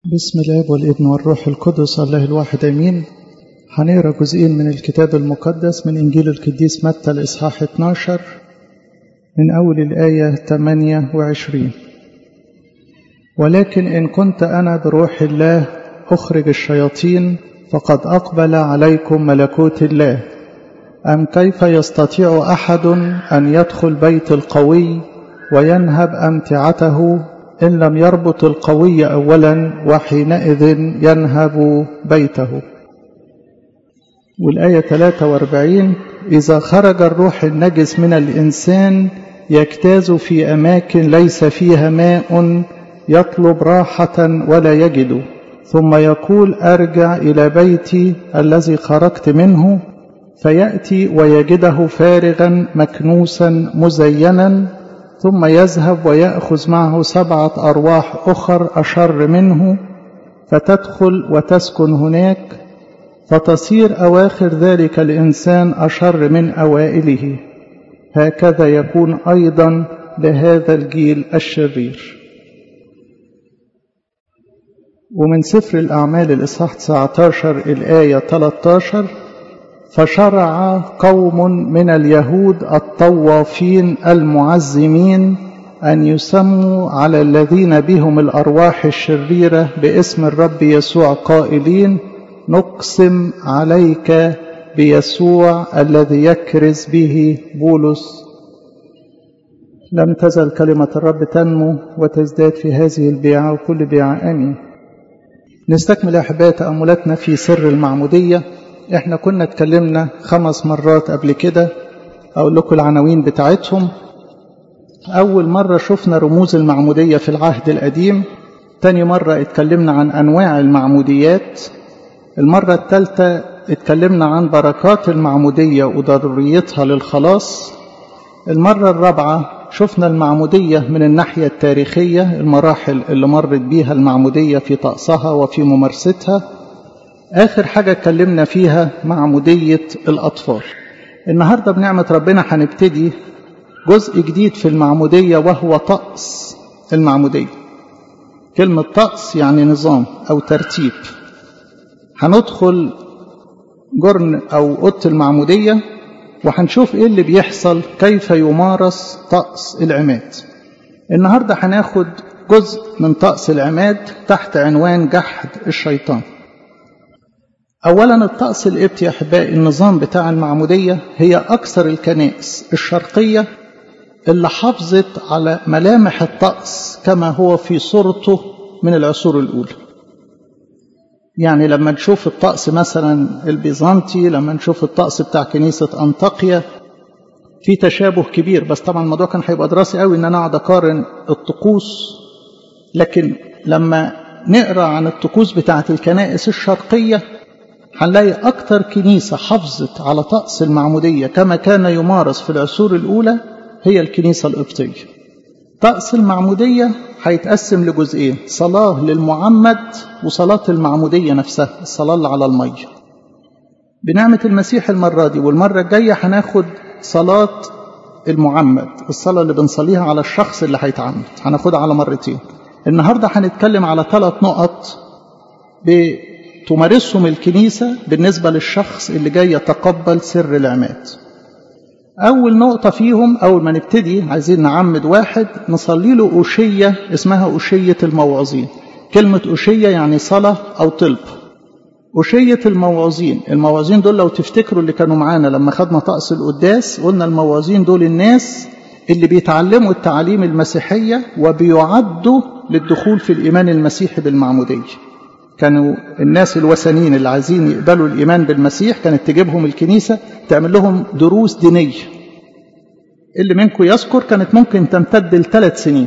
بسم الاب والابن والروح القدس الله الواحد امين هنقرا جزئين من الكتاب المقدس من انجيل القديس متى الاصحاح 12 من اول الايه 28 ولكن ان كنت انا بروح الله اخرج الشياطين فقد اقبل عليكم ملكوت الله ام كيف يستطيع احد ان يدخل بيت القوي وينهب امتعته إن لم يربط القوي أولا وحينئذ ينهب بيته والآية 43 إذا خرج الروح النجس من الإنسان يجتاز في أماكن ليس فيها ماء يطلب راحة ولا يجد ثم يقول أرجع إلى بيتي الذي خرجت منه فيأتي ويجده فارغا مكنوسا مزينا ثم يذهب ويأخذ معه سبعة أرواح أخر أشر منه فتدخل وتسكن هناك فتصير أواخر ذلك الإنسان أشر من أوائله هكذا يكون أيضا لهذا الجيل الشرير ومن سفر الأعمال الإصحاح 19 الآية 13 فشرع قوم من اليهود الطوافين المعزمين أن يسموا على الذين بهم الأرواح الشريرة باسم الرب يسوع قائلين نقسم عليك بيسوع الذي يكرز به بولس لم تزل كلمة الرب تنمو وتزداد في هذه البيعة وكل بيعة آمين نستكمل أحباء تأملاتنا في سر المعمودية احنا كنا اتكلمنا خمس مرات قبل كده اقول لكم العناوين بتاعتهم اول مرة شفنا رموز المعمودية في العهد القديم تاني مرة اتكلمنا عن انواع المعموديات المرة الثالثة اتكلمنا عن بركات المعمودية وضروريتها للخلاص المرة الرابعة شفنا المعمودية من الناحية التاريخية المراحل اللي مرت بيها المعمودية في طقسها وفي ممارستها آخر حاجة اتكلمنا فيها معمودية الأطفال النهاردة بنعمة ربنا هنبتدي جزء جديد في المعمودية وهو طقس المعمودية كلمة طقس يعني نظام أو ترتيب هندخل جرن أو أوضة المعمودية وهنشوف إيه اللي بيحصل كيف يمارس طقس العماد النهاردة هناخد جزء من طقس العماد تحت عنوان جحد الشيطان أولا الطقس القبطي يا أحبائي النظام بتاع المعمودية هي أكثر الكنائس الشرقية اللي حافظت على ملامح الطقس كما هو في صورته من العصور الأولى يعني لما نشوف الطقس مثلا البيزنطي لما نشوف الطقس بتاع كنيسة أنطاكيا في تشابه كبير بس طبعا الموضوع كان هيبقى دراسي قوي ان انا اقعد اقارن الطقوس لكن لما نقرا عن الطقوس بتاعه الكنائس الشرقيه هنلاقي أكتر كنيسة حافظت على طقس المعمودية كما كان يمارس في العصور الأولى هي الكنيسة القبطية طقس المعمودية هيتقسم لجزئين صلاة للمعمد وصلاة المعمودية نفسها الصلاة اللي على المية بنعمة المسيح المرة دي والمرة الجاية هناخد صلاة المعمد الصلاة اللي بنصليها على الشخص اللي هيتعمد هناخدها على مرتين النهاردة هنتكلم على ثلاث نقط تمارسهم الكنيسة بالنسبة للشخص اللي جاي يتقبل سر العماد أول نقطة فيهم أول ما نبتدي عايزين نعمد واحد نصلي له أشية اسمها أشية الموعظين كلمة أشية يعني صلاة أو طلب أشية الموعظين الموعظين دول لو تفتكروا اللي كانوا معانا لما خدنا طقس القداس قلنا الموعظين دول الناس اللي بيتعلموا التعاليم المسيحية وبيعدوا للدخول في الإيمان المسيحي بالمعمودية كانوا الناس الوثنيين اللي عايزين يقبلوا الإيمان بالمسيح كانت تجيبهم الكنيسة تعمل لهم دروس دينية اللي منكم يذكر كانت ممكن تمتد لثلاث سنين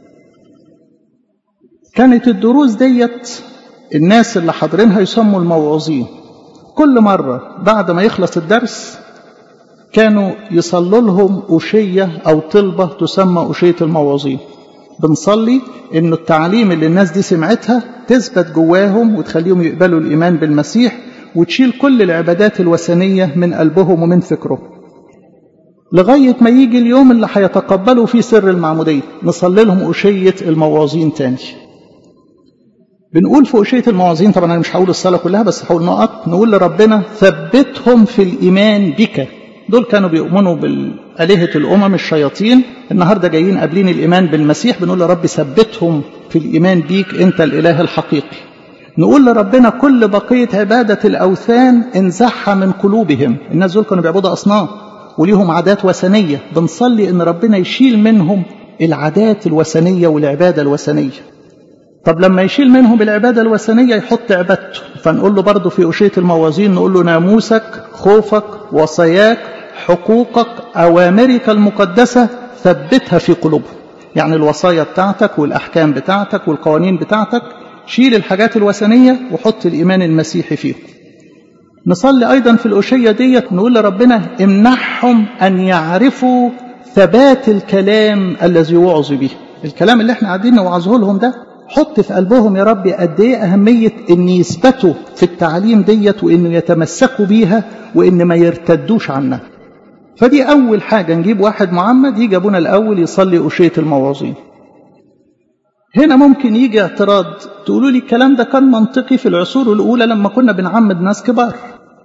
كانت الدروس ديت الناس اللي حاضرينها يسموا الموعظين كل مرة بعد ما يخلص الدرس كانوا يصلوا لهم أشية أو طلبة تسمى أشية الموعظين بنصلي إنه التعليم اللي الناس دي سمعتها تثبت جواهم وتخليهم يقبلوا الإيمان بالمسيح وتشيل كل العبادات الوثنية من قلبهم ومن فكرهم لغاية ما يجي اليوم اللي هيتقبلوا فيه سر المعمودية نصلي لهم أشية الموعظين تاني بنقول في أشية المواعظين طبعا أنا مش هقول الصلاة كلها بس هقول نقط نقول لربنا ثبتهم في الإيمان بك دول كانوا بيؤمنوا بالآلهة الأمم الشياطين النهاردة جايين قابلين الإيمان بالمسيح بنقول لرب ثبتهم في الإيمان بيك أنت الإله الحقيقي نقول لربنا كل بقية عبادة الأوثان انزعها من قلوبهم الناس دول كانوا بيعبدوا أصنام وليهم عادات وثنية بنصلي إن ربنا يشيل منهم العادات الوثنية والعبادة الوثنية طب لما يشيل منهم العبادة الوثنية يحط عبادته فنقول له برضه في أشية الموازين نقول له ناموسك خوفك وصاياك حقوقك أوامرك المقدسة ثبتها في قلوبهم يعني الوصايا بتاعتك والأحكام بتاعتك والقوانين بتاعتك شيل الحاجات الوثنية وحط الإيمان المسيحي فيهم نصلي أيضا في الأشية ديت نقول لربنا امنحهم أن يعرفوا ثبات الكلام الذي يوعظ به الكلام اللي احنا قاعدين نوعظه لهم ده حط في قلبهم يا رب قد ايه أهمية أن يثبتوا في التعليم ديت وأنه يتمسكوا بيها وأن ما يرتدوش عنها فدي أول حاجة نجيب واحد معمد يجي أبونا الأول يصلي أشية المواعظين هنا ممكن يجي اعتراض تقولوا لي الكلام ده كان منطقي في العصور الأولى لما كنا بنعمد ناس كبار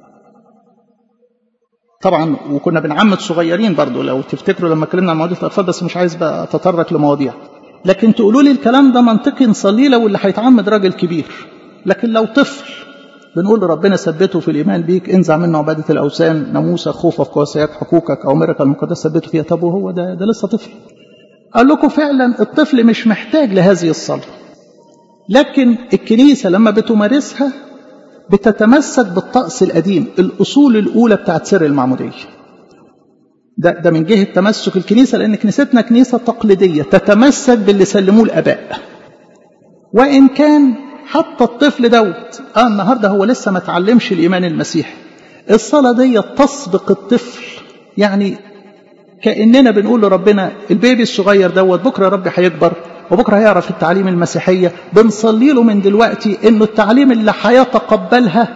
طبعا وكنا بنعمد صغيرين برضو لو تفتكروا لما اتكلمنا عن مواضيع الأطفال بس مش عايز بقى أتطرق لمواضيع لكن تقولوا لي الكلام ده منطقي نصليه لو اللي هيتعمد راجل كبير لكن لو طفل بنقول لربنا ثبته في الإيمان بيك انزع منه عبادة الأوثان ناموسك خوفك وسياك حقوقك أوامرك المقدسة ثبته فيها طب وهو ده, ده لسه طفل قال لكم فعلا الطفل مش محتاج لهذه الصلاة لكن الكنيسة لما بتمارسها بتتمسك بالطقس القديم الأصول الأولى بتاعت سر المعمودية ده, ده من جهة تمسك الكنيسة لأن كنيستنا كنيسة تقليدية تتمسك باللي سلموه الآباء وإن كان حتى الطفل دوت آه النهاردة هو لسه ما تعلمش الإيمان المسيحي الصلاة دي تسبق الطفل يعني كأننا بنقول لربنا البيبي الصغير دوت بكرة رب هيكبر وبكرة هيعرف التعليم المسيحية بنصلي له من دلوقتي انه التعليم اللي هيتقبلها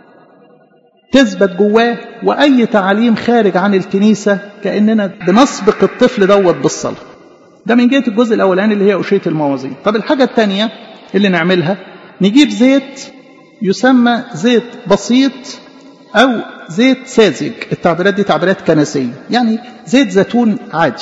تثبت جواه واي تعليم خارج عن الكنيسة كأننا بنسبق الطفل دوت بالصلاة ده من جهة الجزء الاولاني اللي هي أشية الموازين طب الحاجة الثانية اللي نعملها نجيب زيت يسمى زيت بسيط أو زيت ساذج التعبيرات دي تعبيرات كنسية يعني زيت زيتون عادي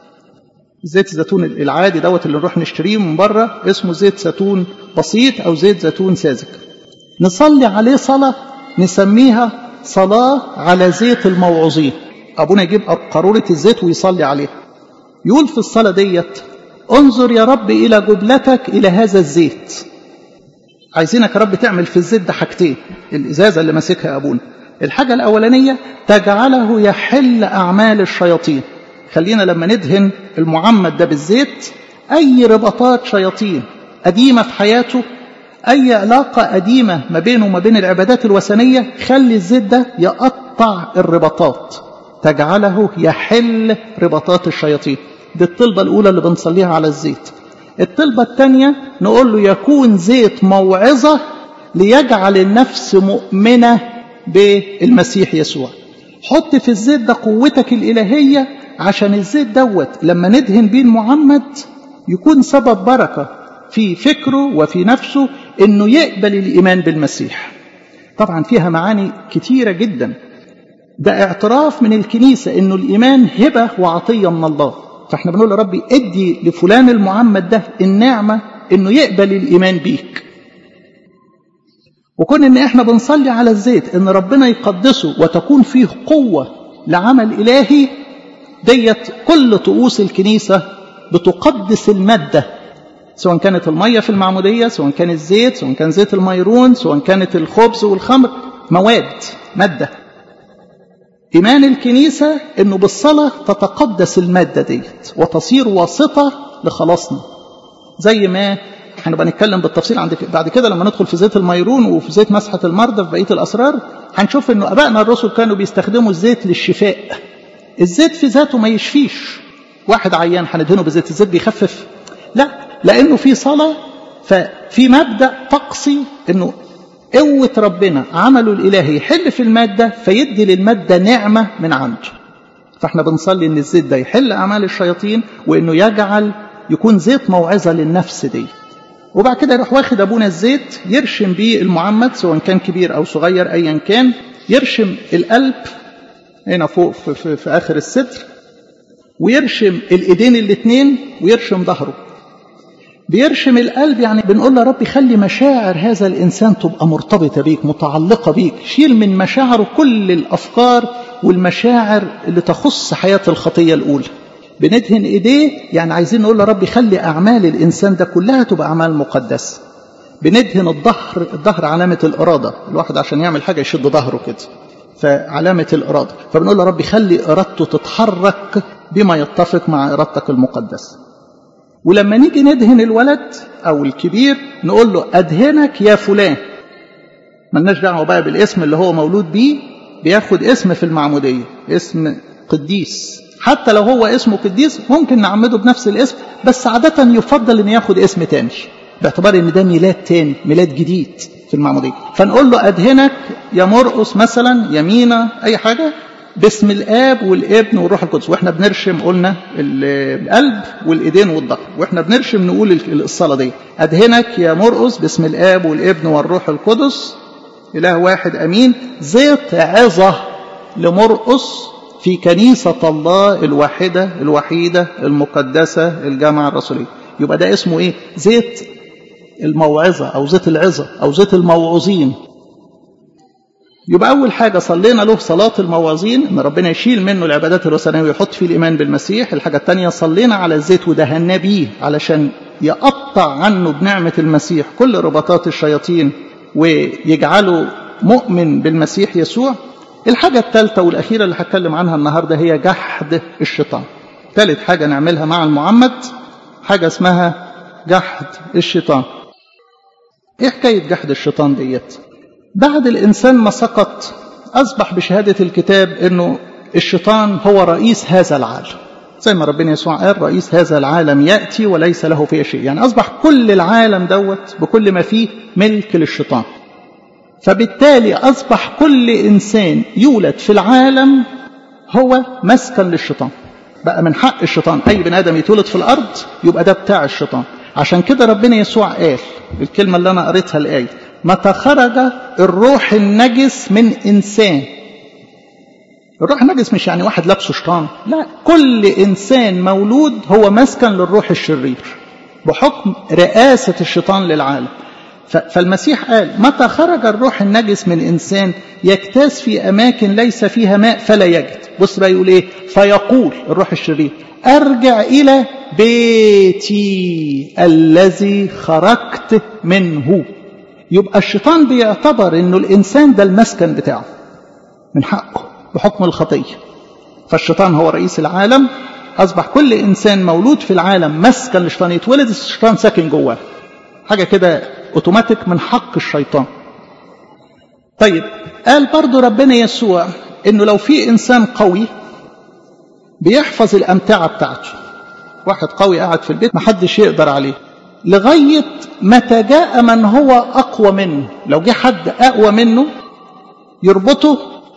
زيت الزيتون العادي دوت اللي نروح نشتريه من بره اسمه زيت زيتون بسيط أو زيت زيتون ساذج نصلي عليه صلاة نسميها صلاة على زيت الموعظين أبونا يجيب قارورة الزيت ويصلي عليها يقول في الصلاة ديت انظر يا رب إلى جبلتك إلى هذا الزيت عايزينك يا رب تعمل في الزيت ده حاجتين الإزازة اللي ماسكها أبونا الحاجة الأولانية تجعله يحل أعمال الشياطين خلينا لما ندهن المعمد ده بالزيت أي رباطات شياطين قديمة في حياته أي علاقة قديمة ما بينه وما بين العبادات الوثنية خلي الزيت ده يقطع الرباطات تجعله يحل رباطات الشياطين دي الطلبة الأولى اللي بنصليها على الزيت الطلبة الثانية نقول له يكون زيت موعظة ليجعل النفس مؤمنة بالمسيح يسوع حط في الزيت ده قوتك الإلهية عشان الزيت دوت لما ندهن بيه المعمد يكون سبب بركة في فكره وفي نفسه انه يقبل الإيمان بالمسيح طبعا فيها معاني كتيرة جدا ده اعتراف من الكنيسة انه الإيمان هبة وعطية من الله فاحنا بنقول يا ربي ادي لفلان المعمد ده النعمة انه يقبل الإيمان بيك وكون ان احنا بنصلي على الزيت ان ربنا يقدسه وتكون فيه قوة لعمل إلهي ديت كل طقوس الكنيسة بتقدس المادة سواء كانت المية في المعمودية سواء كان الزيت سواء كان زيت الميرون سواء كانت الخبز والخمر مواد مادة إيمان الكنيسة إنه بالصلاة تتقدس المادة ديت وتصير واسطة لخلاصنا زي ما هنبقى نتكلم بالتفصيل عند بعد كده لما ندخل في زيت الميرون وفي زيت مسحة المرضى في بقية الأسرار هنشوف إنه أبائنا الرسل كانوا بيستخدموا الزيت للشفاء الزيت في ذاته ما يشفيش واحد عيان هندهنه بزيت الزيت بيخفف لا لأنه في صلاة ففي مبدأ طقسي إنه قوة ربنا عمله الإلهي يحل في المادة فيدي للمادة نعمة من عنده فاحنا بنصلي ان الزيت ده يحل أعمال الشياطين وإنه يجعل يكون زيت موعظة للنفس دي وبعد كده يروح واخد ابونا الزيت يرشم بيه المعمد سواء كان كبير او صغير ايا كان يرشم القلب هنا فوق في, في, في اخر الستر ويرشم الايدين الاثنين ويرشم ظهره بيرشم القلب يعني بنقول له ربي خلي مشاعر هذا الانسان تبقى مرتبطه بيك متعلقه بيك شيل من مشاعره كل الافكار والمشاعر اللي تخص حياه الخطيه الاولى بندهن ايديه يعني عايزين نقول له ربي خلي اعمال الانسان ده كلها تبقى اعمال مقدسه بندهن الظهر الظهر علامه الاراده الواحد عشان يعمل حاجه يشد ظهره كده فعلامه الاراده فبنقول له ربي خلي ارادته تتحرك بما يتفق مع ارادتك المقدسه ولما نيجي ندهن الولد او الكبير نقول له ادهنك يا فلان ملناش دعوه بقى بالاسم اللي هو مولود بيه بياخد اسم في المعموديه اسم قديس حتى لو هو اسمه قديس ممكن نعمده بنفس الاسم بس عادة يفضل ان ياخد اسم تاني باعتبار ان ده ميلاد تاني ميلاد جديد في المعمودية فنقول له ادهنك يا مرقس مثلا يمينة اي حاجة باسم الاب والابن والروح القدس واحنا بنرشم قلنا القلب والايدين والظهر واحنا بنرشم نقول الصلاه دي ادهنك يا مرقس باسم الاب والابن والروح القدس اله واحد امين زيت عظه لمرقس في كنيسة الله الواحدة الوحيدة المقدسة الجامعة الرسولية يبقى ده اسمه ايه زيت الموعظة او زيت العظة او زيت الموعظين يبقى أول حاجة صلينا له صلاة الموعظين إن ربنا يشيل منه العبادات الوثنية ويحط فيه الإيمان بالمسيح، الحاجة الثانية صلينا على الزيت ودهنا بيه علشان يقطع عنه بنعمة المسيح كل رباطات الشياطين ويجعله مؤمن بالمسيح يسوع الحاجة الثالثة والأخيرة اللي هتكلم عنها النهاردة هي جحد الشيطان ثالث حاجة نعملها مع المعمد حاجة اسمها جحد الشيطان ايه حكاية جحد الشيطان ديت بعد الإنسان ما سقط أصبح بشهادة الكتاب أنه الشيطان هو رئيس هذا العالم زي ما ربنا يسوع قال رئيس هذا العالم يأتي وليس له فيه شيء يعني أصبح كل العالم دوت بكل ما فيه ملك للشيطان فبالتالي أصبح كل إنسان يولد في العالم هو مسكن للشيطان بقى من حق الشيطان أي بني آدم يتولد في الأرض يبقى ده بتاع الشيطان عشان كده ربنا يسوع قال الكلمة اللي أنا قريتها الآية متى خرج الروح النجس من إنسان الروح النجس مش يعني واحد لابسه شيطان لا كل إنسان مولود هو مسكن للروح الشرير بحكم رئاسة الشيطان للعالم فالمسيح قال متى خرج الروح النجس من إنسان يجتاز في أماكن ليس فيها ماء فلا يجد بص بقى يقول إيه فيقول الروح الشرير أرجع إلى بيتي الذي خرجت منه يبقى الشيطان بيعتبر انه الانسان ده المسكن بتاعه من حقه بحكم الخطيه فالشيطان هو رئيس العالم اصبح كل انسان مولود في العالم مسكن للشيطان يتولد الشيطان ساكن جواه حاجه كده اوتوماتيك من حق الشيطان طيب قال برضو ربنا يسوع انه لو في انسان قوي بيحفظ الامتعه بتاعته واحد قوي قاعد في البيت محدش يقدر عليه لغاية متى جاء من هو أقوى منه لو جه حد أقوى منه يربطه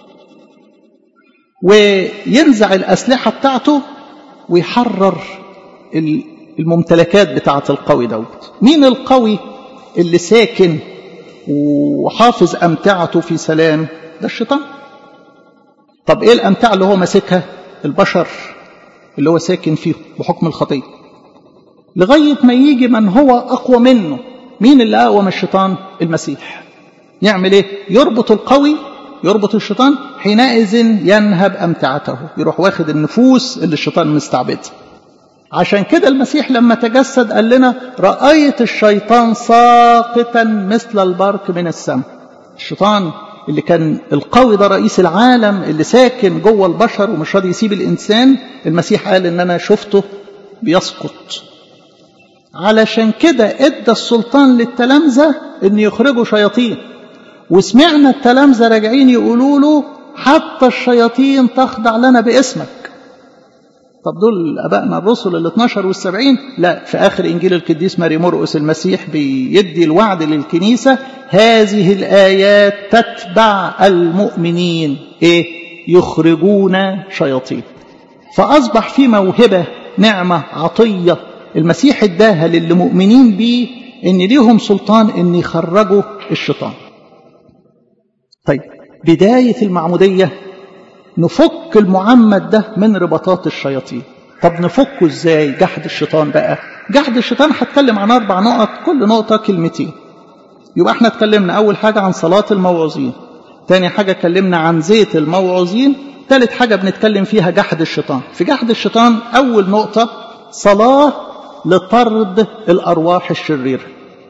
وينزع الأسلحة بتاعته ويحرر الممتلكات بتاعة القوي دوت مين القوي اللي ساكن وحافظ أمتعته في سلام ده الشيطان طب إيه الأمتعة اللي هو ماسكها البشر اللي هو ساكن فيه بحكم الخطيه لغاية ما يجي من هو أقوى منه مين اللي أقوى من الشيطان المسيح يعمل إيه يربط القوي يربط الشيطان حينئذ ينهب أمتعته يروح واخد النفوس اللي الشيطان مستعبدها عشان كده المسيح لما تجسد قال لنا رأيت الشيطان ساقطا مثل البرق من السماء الشيطان اللي كان القوي ده رئيس العالم اللي ساكن جوه البشر ومش راضي يسيب الإنسان المسيح قال إن أنا شفته بيسقط علشان كده ادى السلطان للتلامذة ان يخرجوا شياطين وسمعنا التلامذة راجعين يقولوا له حتى الشياطين تخضع لنا باسمك طب دول ابائنا الرسل ال 12 وال 70 لا في اخر انجيل القديس ماري مرقس المسيح بيدي الوعد للكنيسه هذه الايات تتبع المؤمنين ايه يخرجون شياطين فاصبح في موهبه نعمه عطيه المسيح اداها للي مؤمنين بيه ان ليهم سلطان ان يخرجوا الشيطان طيب بداية المعمودية نفك المعمد ده من رباطات الشياطين طب نفكه ازاي جحد الشيطان بقى جحد الشيطان هتكلم عن اربع نقط كل نقطة كلمتين يبقى احنا اتكلمنا اول حاجة عن صلاة الموعظين تاني حاجة اتكلمنا عن زيت الموعظين تالت حاجة بنتكلم فيها جحد الشيطان في جحد الشيطان اول نقطة صلاة لطرد الارواح الشريرة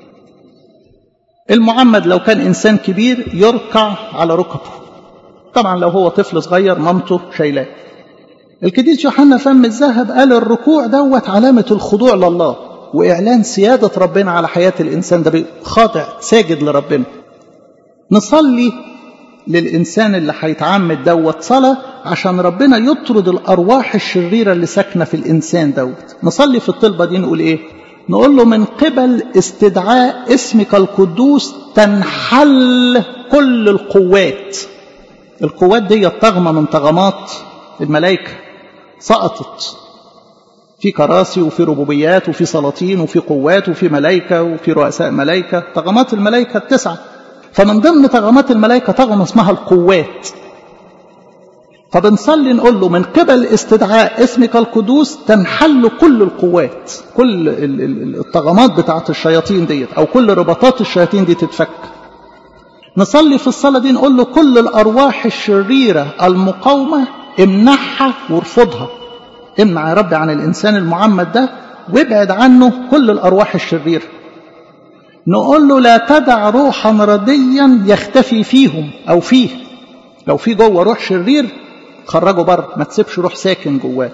المعمد لو كان انسان كبير يركع على ركبه طبعا لو هو طفل صغير مامته شايلاه القديس يوحنا فم الذهب قال الركوع دوت علامة الخضوع لله وإعلان سيادة ربنا على حياة الإنسان ده خاضع ساجد لربنا نصلي للإنسان اللي هيتعمد دوت صلاة عشان ربنا يطرد الأرواح الشريرة اللي ساكنة في الإنسان دوت نصلي في الطلبة دي نقول إيه نقول له من قبل استدعاء اسمك القدوس تنحل كل القوات القوات دي طغمة من طغمات الملائكة سقطت في كراسي وفي ربوبيات وفي سلاطين وفي قوات وفي ملائكة وفي رؤساء ملائكة طغمات الملائكة التسعة فمن ضمن طغمات الملائكة طغمة اسمها القوات فبنصلي نقول له من قبل استدعاء اسمك القدوس تنحل كل القوات كل الطغمات بتاعت الشياطين ديت او كل رباطات الشياطين دي تتفك نصلي في الصلاة دي نقول له كل الأرواح الشريرة المقاومة امنعها وارفضها امنع يا رب عن الإنسان المعمد ده وابعد عنه كل الأرواح الشريرة نقول له لا تدع روحا رديا يختفي فيهم أو فيه لو في جوه روح شرير خرجه بره ما تسيبش روح ساكن جواه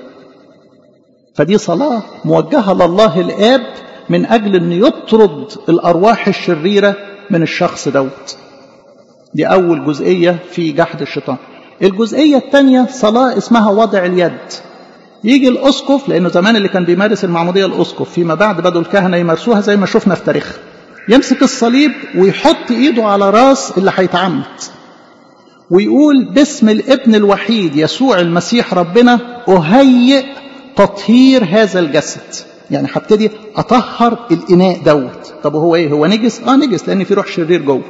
فدي صلاة موجهة لله الآب من أجل أن يطرد الأرواح الشريرة من الشخص دوت دي أول جزئية في جحد الشيطان الجزئية الثانية صلاة اسمها وضع اليد يجي الأسقف لأنه زمان اللي كان بيمارس المعمودية الأسقف فيما بعد بدوا الكهنة يمارسوها زي ما شفنا في تاريخ يمسك الصليب ويحط إيده على راس اللي هيتعمد ويقول باسم الابن الوحيد يسوع المسيح ربنا أهيئ تطهير هذا الجسد يعني هبتدي أطهر الإناء دوت طب هو إيه هو نجس؟ آه نجس لأن في روح شرير جوه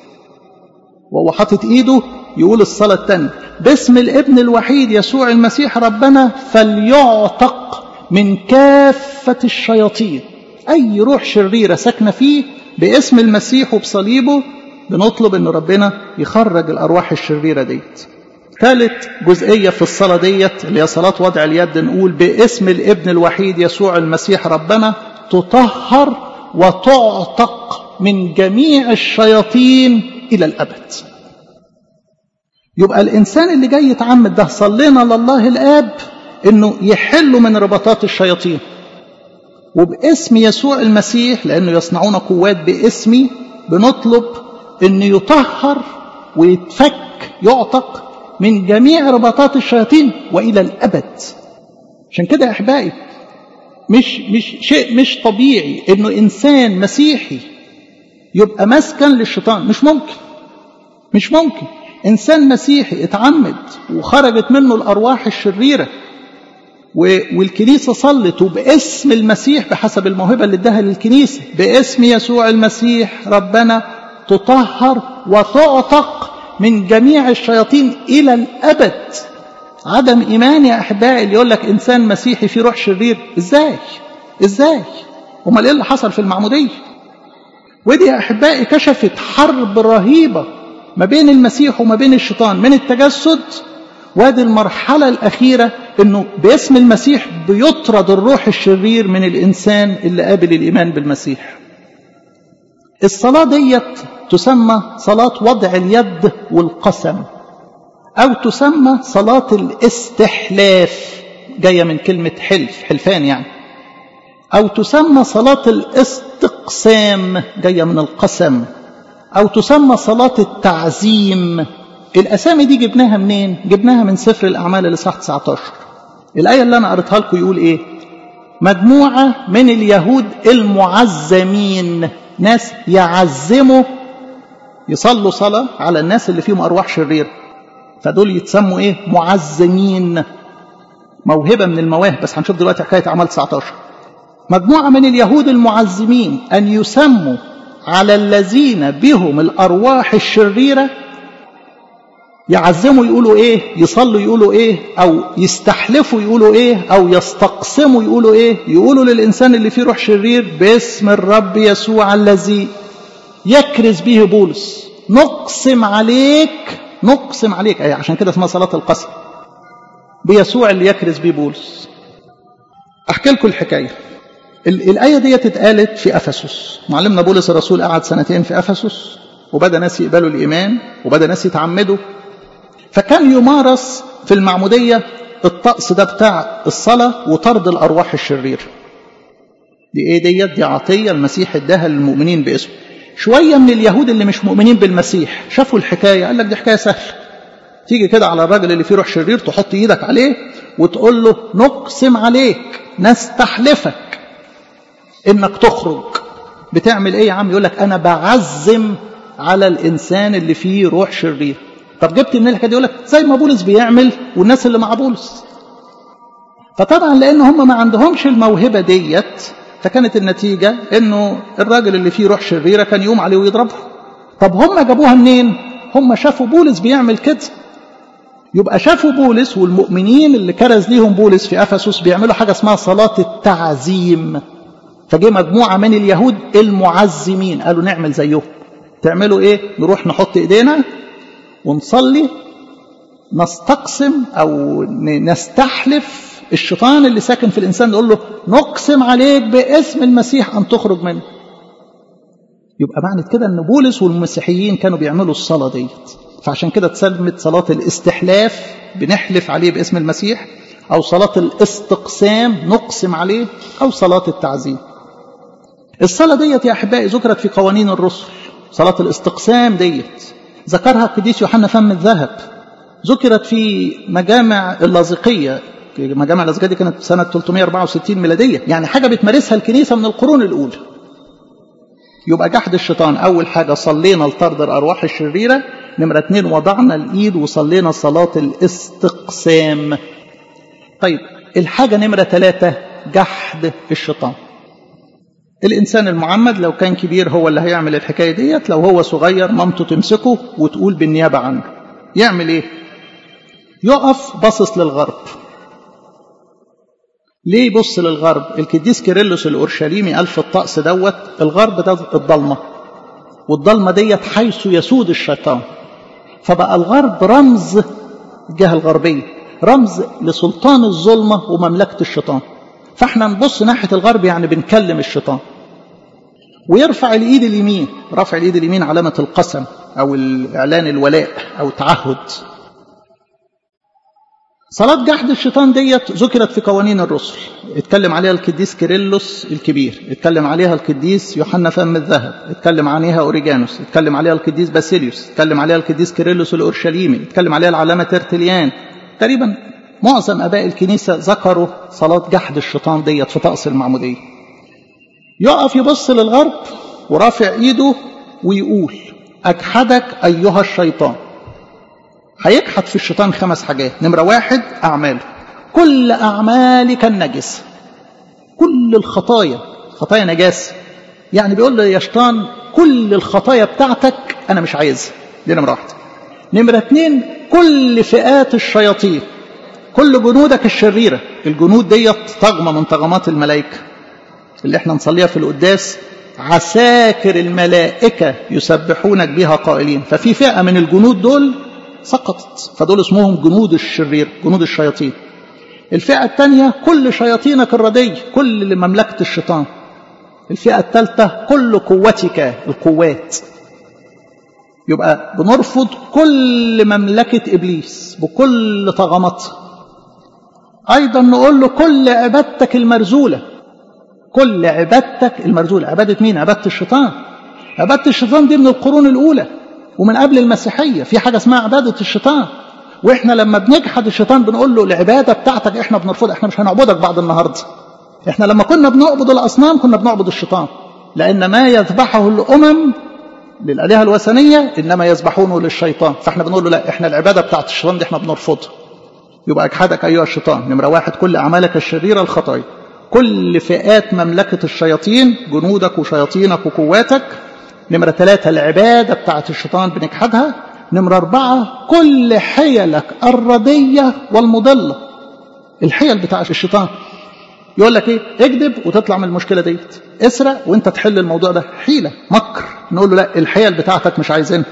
وهو حاطط إيده يقول الصلاة الثانية باسم الابن الوحيد يسوع المسيح ربنا فليعتق من كافة الشياطين أي روح شريرة ساكنة فيه باسم المسيح وبصليبه بنطلب ان ربنا يخرج الارواح الشريره ديت ثالث جزئيه في الصلاه ديت اللي هي صلاه وضع اليد نقول باسم الابن الوحيد يسوع المسيح ربنا تطهر وتعتق من جميع الشياطين الى الابد يبقى الانسان اللي جاي يتعمد ده صلينا لله الاب انه يحل من رباطات الشياطين وباسم يسوع المسيح لانه يصنعون قوات باسمي بنطلب ان يطهر ويتفك يعتق من جميع رباطات الشياطين والى الابد عشان كده يا احبائي مش مش شيء مش طبيعي انه انسان مسيحي يبقى مسكن للشيطان مش ممكن مش ممكن انسان مسيحي اتعمد وخرجت منه الارواح الشريره والكنيسه صلت وباسم المسيح بحسب الموهبه اللي اداها للكنيسه باسم يسوع المسيح ربنا تطهر وتعتق من جميع الشياطين الى الابد عدم ايمان يا احبائي اللي يقول لك انسان مسيحي فيه روح شرير ازاي ازاي امال ايه اللي حصل في المعموديه ودي يا احبائي كشفت حرب رهيبه ما بين المسيح وما بين الشيطان من التجسد وادي المرحلة الأخيرة أنه باسم المسيح بيطرد الروح الشرير من الإنسان اللي قابل الإيمان بالمسيح الصلاة ديت تسمى صلاة وضع اليد والقسم أو تسمى صلاة الاستحلاف جاية من كلمة حلف حلفان يعني أو تسمى صلاة الاستقسام جاية من القسم أو تسمى صلاة التعزيم الأسامي دي جبناها منين؟ جبناها من سفر الأعمال الإصحاح 19 الآية اللي أنا قريتها لكم يقول إيه؟ مجموعة من اليهود المعزمين ناس يعزموا يصلوا صلاة على الناس اللي فيهم أرواح شريرة فدول يتسموا إيه؟ معزمين موهبة من المواهب بس هنشوف دلوقتي حكاية أعمال 19 مجموعة من اليهود المعزمين أن يسموا على الذين بهم الأرواح الشريرة يعزموا يقولوا إيه يصلوا يقولوا إيه أو يستحلفوا يقولوا إيه أو يستقسموا يقولوا إيه يقولوا للإنسان اللي فيه روح شرير باسم الرب يسوع الذي يكرز به بولس نقسم عليك نقسم عليك أي عشان كده اسمها صلاة القسم بيسوع اللي يكرز به بولس أحكي لكم الحكاية الآية دي اتقالت في أفسس معلمنا بولس الرسول قعد سنتين في أفسس وبدأ ناس يقبلوا الإيمان وبدأ ناس يتعمدوا فكان يمارس في المعمودية الطقس ده بتاع الصلاة وطرد الأرواح الشريرة دي إيه ديت دي عطية المسيح اداها للمؤمنين باسمه شوية من اليهود اللي مش مؤمنين بالمسيح شافوا الحكاية قال لك دي حكاية سهلة تيجي كده على الراجل اللي فيه روح شرير تحط ايدك عليه وتقول له نقسم عليك نستحلفك انك تخرج بتعمل ايه يا عم يقول لك انا بعزم على الانسان اللي فيه روح شرير طب جبت من الحكايه دي يقول لك زي ما بولس بيعمل والناس اللي مع بولس فطبعا لان هم ما عندهمش الموهبه ديت فكانت النتيجه انه الراجل اللي فيه روح شريره كان يقوم عليه ويضربه طب هم جابوها منين هم شافوا بولس بيعمل كده يبقى شافوا بولس والمؤمنين اللي كرز ليهم بولس في افسس بيعملوا حاجه اسمها صلاه التعزيم فجه مجموعه من اليهود المعزمين قالوا نعمل زيهم تعملوا ايه نروح نحط ايدينا ونصلي نستقسم او نستحلف الشيطان اللي ساكن في الانسان نقول له نقسم عليك باسم المسيح ان تخرج منه يبقى معنى كده ان بولس والمسيحيين كانوا بيعملوا الصلاه ديت فعشان كده اتسمت صلاه الاستحلاف بنحلف عليه باسم المسيح او صلاه الاستقسام نقسم عليه او صلاه التعزيم الصلاه ديت يا احبائي ذكرت في قوانين الرسل صلاه الاستقسام ديت ذكرها القديس يوحنا فم الذهب ذكرت في مجامع اللاذقيه مجامع اللاذقيه دي كانت سنه 364 ميلاديه يعني حاجه بتمارسها الكنيسه من القرون الاولى يبقى جحد الشيطان أول حاجة صلينا لطرد الأرواح الشريرة نمرة اتنين وضعنا الإيد وصلينا صلاة الاستقسام طيب الحاجة نمرة ثلاثة جحد الشيطان الإنسان المعمد لو كان كبير هو اللي هيعمل الحكاية ديت لو هو صغير مامته تمسكه وتقول بالنيابة عنه يعمل إيه يقف باصص للغرب ليه يبص للغرب القديس كيرلس الأورشليمي قال في الطقس دوت الغرب ده الضلمة والضلمة ديت حيث يسود الشيطان فبقى الغرب رمز الجهة الغربية رمز لسلطان الظلمة ومملكة الشيطان فاحنا نبص ناحية الغرب يعني بنكلم الشيطان ويرفع الإيد اليمين رفع الإيد اليمين علامة القسم أو الإعلان الولاء أو تعهد صلاة جحد الشيطان ديت ذكرت في قوانين الرسل اتكلم عليها القديس كيرلس الكبير اتكلم عليها القديس يوحنا فم الذهب اتكلم عليها اوريجانوس اتكلم عليها القديس باسيليوس اتكلم عليها القديس كيرلس الاورشليمي اتكلم عليها العلامة ترتليان تقريبا معظم اباء الكنيسة ذكروا صلاة جحد الشيطان ديت في طقس المعمودية يقف يبص للغرب ورافع ايده ويقول اجحدك ايها الشيطان هيجحد في الشيطان خمس حاجات نمرة واحد أعماله كل أعمالك النجسة كل الخطايا خطايا نجاسة يعني بيقول له يا شيطان كل الخطايا بتاعتك أنا مش عايزها دي نمرة واحدة نمرة اتنين كل فئات الشياطين كل جنودك الشريرة الجنود ديت طغمة من طغمات الملائكة اللي احنا نصليها في القداس عساكر الملائكة يسبحونك بها قائلين ففي فئة من الجنود دول سقطت فدول اسمهم جنود الشرير جنود الشياطين الفئة الثانية كل شياطينك الردية كل مملكة الشيطان الفئة الثالثة كل قوتك القوات يبقى بنرفض كل مملكة إبليس بكل طغماتها أيضا نقول له كل عبادتك المرزولة كل عبادتك المرزولة عبادة مين؟ عبادة الشيطان عبادة الشيطان دي من القرون الأولى ومن قبل المسيحية في حاجة اسمها عبادة الشيطان واحنا لما بنجحد الشيطان بنقول له العبادة بتاعتك احنا بنرفضها احنا مش هنعبدك بعد النهاردة احنا لما كنا بنعبد الأصنام كنا بنعبد الشيطان لأن ما يذبحه الأمم للآلهة الوثنية إنما يذبحونه للشيطان فاحنا بنقول له لا احنا العبادة بتاعت الشيطان دي احنا بنرفضها يبقى اجحدك أيها الشيطان نمرة واحد كل أعمالك الشريرة الخطايا كل فئات مملكة الشياطين جنودك وشياطينك وقواتك نمرة ثلاثة العبادة بتاعت الشيطان بنجحدها نمرة أربعة كل حيلك الردية والمضلة الحيل بتاعت الشيطان يقول لك ايه اكذب وتطلع من المشكله ديت اسرق وانت تحل الموضوع ده حيله مكر نقول له لا الحيل بتاعتك مش عايزينها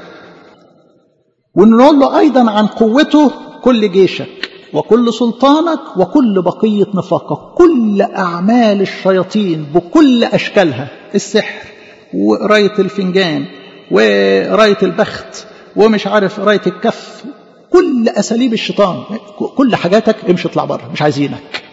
ونقول له ايضا عن قوته كل جيشك وكل سلطانك وكل بقيه نفاقك كل اعمال الشياطين بكل اشكالها السحر وقرايه الفنجان وقرايه البخت ومش عارف قرايه الكف كل اساليب الشيطان كل حاجاتك امشي اطلع بره مش عايزينك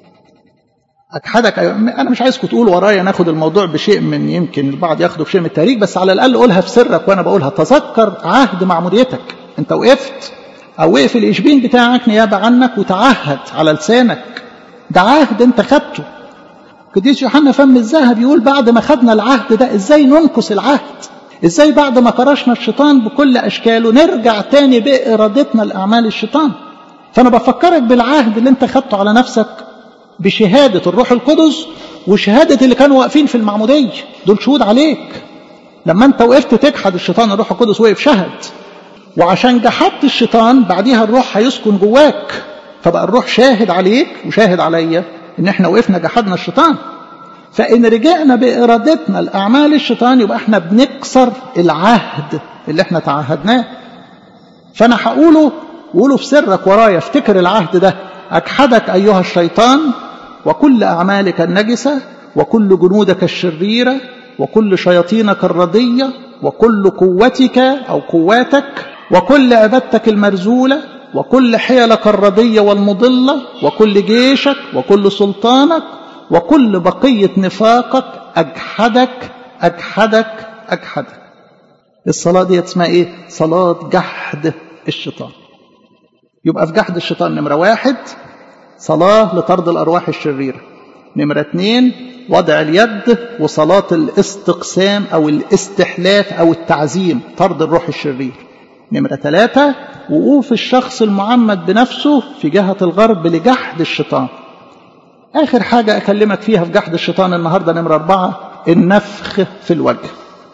اجحدك انا مش عايزكم تقولوا ورايا ناخد الموضوع بشيء من يمكن البعض ياخده بشيء من التاريخ بس على الاقل قولها في سرك وانا بقولها تذكر عهد معموديتك انت وقفت او وقف الاشبين بتاعك نيابه عنك وتعهد على لسانك ده عهد انت خدته قديس يوحنا فم الذهب يقول بعد ما خدنا العهد ده ازاي ننقص العهد ازاي بعد ما كرشنا الشيطان بكل اشكاله نرجع تاني بارادتنا لاعمال الشيطان فانا بفكرك بالعهد اللي انت خدته على نفسك بشهادة الروح القدس وشهادة اللي كانوا واقفين في المعمودية دول شهود عليك لما انت وقفت تجحد الشيطان الروح القدس وقف شهد وعشان جحدت الشيطان بعديها الروح هيسكن جواك فبقى الروح شاهد عليك وشاهد عليا ان احنا وقفنا جحدنا الشيطان فان رجعنا بارادتنا لاعمال الشيطان يبقى احنا بنكسر العهد اللي احنا تعهدناه فانا هقوله وقوله في سرك ورايا افتكر العهد ده اجحدك ايها الشيطان وكل أعمالك النجسة وكل جنودك الشريرة وكل شياطينك الردية وكل قوتك أو قواتك وكل عبادتك المرزولة وكل حيلك الردية والمضلة وكل جيشك وكل سلطانك وكل بقية نفاقك أجحدك أجحدك أجحدك الصلاة دي اسمها إيه؟ صلاة جحد الشيطان يبقى في جحد الشيطان نمرة واحد صلاة لطرد الأرواح الشريرة نمرة اثنين وضع اليد وصلاة الاستقسام أو الاستحلاف أو التعزيم طرد الروح الشرير نمرة ثلاثة وقوف الشخص المعمد بنفسه في جهة الغرب لجحد الشيطان آخر حاجة أكلمك فيها في جحد الشيطان النهاردة نمرة أربعة النفخ في الوجه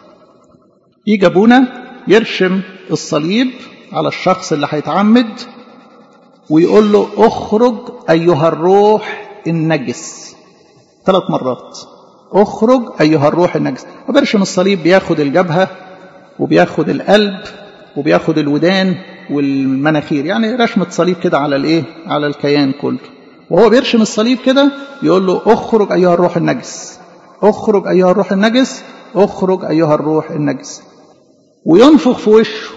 يجي أبونا يرشم الصليب على الشخص اللي هيتعمد ويقول له اخرج أيها الروح النجس ثلاث مرات اخرج أيها الروح النجس وبرشم الصليب بياخد الجبهة وبياخد القلب وبياخد الودان والمناخير يعني رشمة صليب كده على الايه على الكيان كله وهو بيرشم الصليب كده يقول له اخرج أيها الروح النجس اخرج أيها الروح النجس اخرج أيها الروح النجس وينفخ في وشه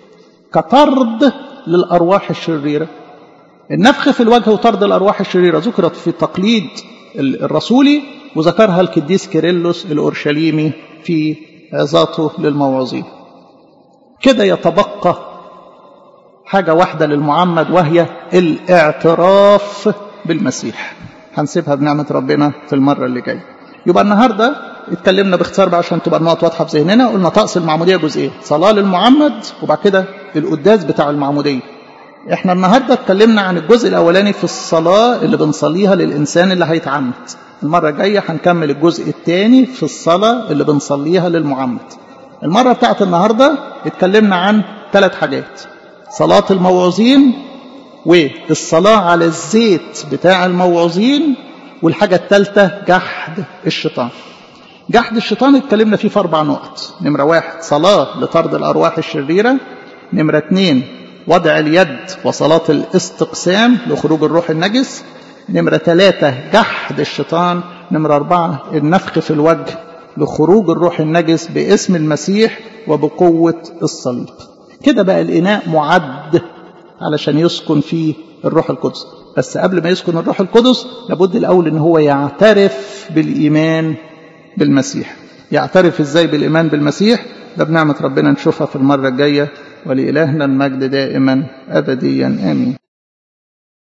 كطرد للأرواح الشريرة النفخ في الوجه وطرد الأرواح الشريرة ذكرت في التقليد الرسولي وذكرها القديس كيرلس الأورشليمي في عظاته للمواعظين كده يتبقى حاجة واحدة للمعمد وهي الاعتراف بالمسيح هنسيبها بنعمة ربنا في المرة اللي جاية يبقى النهاردة اتكلمنا باختصار بقى عشان تبقى النقط واضحة في ذهننا قلنا طقس المعمودية جزئين صلاة للمعمد وبعد كده القداس بتاع المعمودية احنا النهاردة اتكلمنا عن الجزء الأولاني في الصلاة اللي بنصليها للإنسان اللي هيتعمد المرة الجاية هنكمل الجزء الثاني في الصلاة اللي بنصليها للمعمد المرة بتاعت النهاردة اتكلمنا عن ثلاث حاجات صلاة الموعظين والصلاة على الزيت بتاع الموعظين والحاجة الثالثة جحد الشيطان جحد الشيطان اتكلمنا فيه في أربع نقط نمرة واحد صلاة لطرد الأرواح الشريرة نمرة اثنين وضع اليد وصلاة الاستقسام لخروج الروح النجس نمرة ثلاثة جحد الشيطان نمرة أربعة النفخ في الوجه لخروج الروح النجس باسم المسيح وبقوة الصليب كده بقى الإناء معد علشان يسكن فيه الروح القدس بس قبل ما يسكن الروح القدس لابد الأول إن هو يعترف بالإيمان بالمسيح يعترف إزاي بالإيمان بالمسيح ده بنعمة ربنا نشوفها في المرة الجاية ولإلهنا المجد دائما أبديا آمين